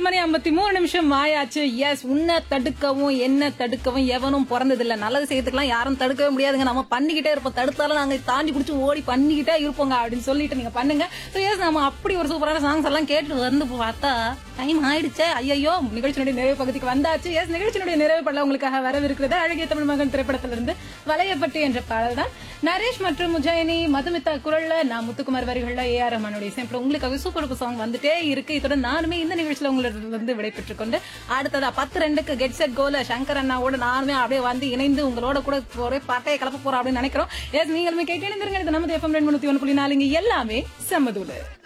மணி ஐம்பத்தி மூணு நிமிஷம் ஆயாச்சு எஸ் உன்னை தடுக்கவும் என்ன தடுக்கவும் எவனும் பிறந்ததில்ல நல்லது செய்யறதுக்கெல்லாம் யாரும் தடுக்கவே முடியாதுங்க நம்ம பண்ணிக்கிட்டே இருப்போம் தடுத்தாலும் நாங்க தாண்டி குடிச்சு ஓடி பண்ணிக்கிட்டே இருப்போங்க அப்படின்னு சொல்லிட்டு நீங்க பண்ணுங்க ஸோ எஸ் நம்ம அப்படி ஒரு சூப்பரான சாங்ஸ் எல்லாம் கேட்டு வந்து பார்த்தா டைம் ஆயிடுச்சே ஐயோ நிகழ்ச்சியினுடைய நிறைவு பகுதிக்கு வந்தாச்சு எஸ் நிகழ்ச்சியினுடைய நிறைவு படம் உங்களுக்காக வரவிருக்கிறது அழகிய தமிழ் மகன் திரைப்படத்திலிருந்து வளையப்பட்டு என்ற பாடல் தான் நரேஷ் மற்றும் முஜாயினி மதுமிதா குரல்ல நான் முத்துக்குமார் வரிகள்ல ஏ ஆர் ரமனுடைய இசையமைப்புல உங்களுக்காக சூப்பர் சாங் வந்துட்டே இருக்கு இத்துடன் நானுமே இந்த நிகழ்ச்சியில உங்களிடம் விடைபெற்றுக் கொண்டு அடுத்ததா பத்து ரெண்டுக்கு கெட் செட் கோல சங்கர் அண்ணாவோட நானுமே அப்படியே வந்து இணைந்து உங்களோட கூட ஒரே பாட்டையை கலப்ப போறோம் அப்படின்னு நினைக்கிறோம் எஸ் நீங்களுமே கேட்டு இணைந்திருங்க இது நமது எஃப்எம் ரெண்டு முன்னூத்தி ஒன்று புள்ளி நாலுங்க எல்லாமே செம்மதூடு